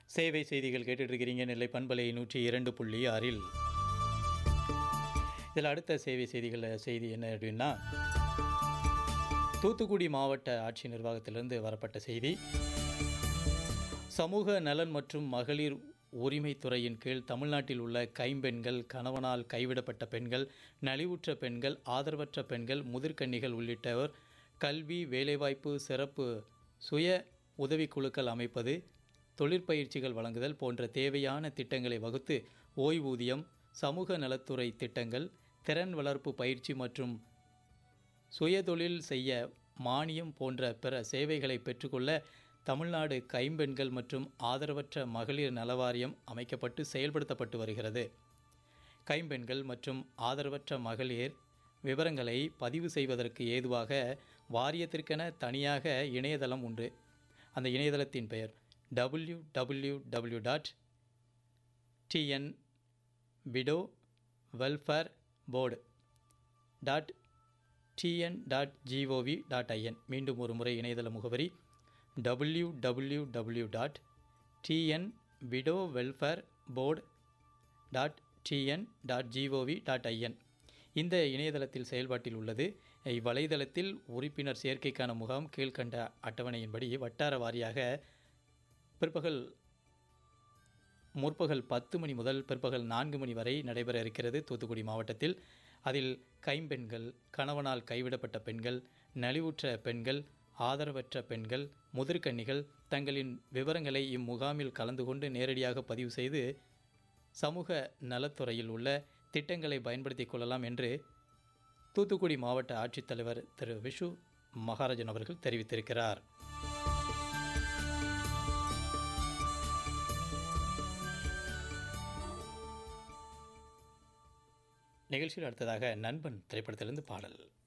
சேவை செய்திகள் கேட்டுட்டு இருக்கிறீங்க நெல்லை பண்பலை நூற்றி இரண்டு புள்ளி ஆறில் இதில் அடுத்த சேவை செய்திகள் செய்தி என்ன அப்படின்னா தூத்துக்குடி மாவட்ட ஆட்சி நிர்வாகத்திலிருந்து வரப்பட்ட செய்தி சமூக நலன் மற்றும் மகளிர் உரிமைத்துறையின் கீழ் தமிழ்நாட்டில் உள்ள கைம்பெண்கள் கணவனால் கைவிடப்பட்ட பெண்கள் நலிவுற்ற பெண்கள் ஆதரவற்ற பெண்கள் முதிர்கன்னிகள் உள்ளிட்டவர் கல்வி வேலைவாய்ப்பு சிறப்பு சுய உதவிக்குழுக்கள் அமைப்பது தொழிற்பயிற்சிகள் வழங்குதல் போன்ற தேவையான திட்டங்களை வகுத்து ஓய்வூதியம் சமூக நலத்துறை திட்டங்கள் திறன் வளர்ப்பு பயிற்சி மற்றும் சுயதொழில் செய்ய மானியம் போன்ற பிற சேவைகளை பெற்றுக்கொள்ள தமிழ்நாடு கைம்பெண்கள் மற்றும் ஆதரவற்ற மகளிர் நலவாரியம் அமைக்கப்பட்டு செயல்படுத்தப்பட்டு வருகிறது கைம்பெண்கள் மற்றும் ஆதரவற்ற மகளிர் விவரங்களை பதிவு செய்வதற்கு ஏதுவாக வாரியத்திற்கென தனியாக இணையதளம் உண்டு அந்த இணையதளத்தின் பெயர் W W W dot TN widow welfare board dot TN dot GOV dot IN மீண்டும் ஒரு முறை இணையதள முகவரி W W W dot TN widow welfare board dot TN dot GOV dot IN இந்த இணையதளத்தில் செயல்பாட்டில் உள்ளது இவ்வலைதளத்தில் உறுப்பினர் சேர்க்கைக்கான முகாம் கீழ்கண்ட அட்டவணையின்படி வட்டார வாரியாக பிற்பகல் முற்பகல் பத்து மணி முதல் பிற்பகல் நான்கு மணி வரை நடைபெற இருக்கிறது தூத்துக்குடி மாவட்டத்தில் அதில் கைம்பெண்கள் கணவனால் கைவிடப்பட்ட பெண்கள் நலிவுற்ற பெண்கள் ஆதரவற்ற பெண்கள் முதிர்கன்னிகள் தங்களின் விவரங்களை இம்முகாமில் கலந்து கொண்டு நேரடியாக பதிவு செய்து சமூக நலத்துறையில் உள்ள திட்டங்களை பயன்படுத்திக் கொள்ளலாம் என்று தூத்துக்குடி மாவட்ட ஆட்சித்தலைவர் திரு விஷு மகாராஜன் அவர்கள் தெரிவித்திருக்கிறார் நிகழ்ச்சியில் அடுத்ததாக நண்பன் திரைப்படத்திலிருந்து பாடல்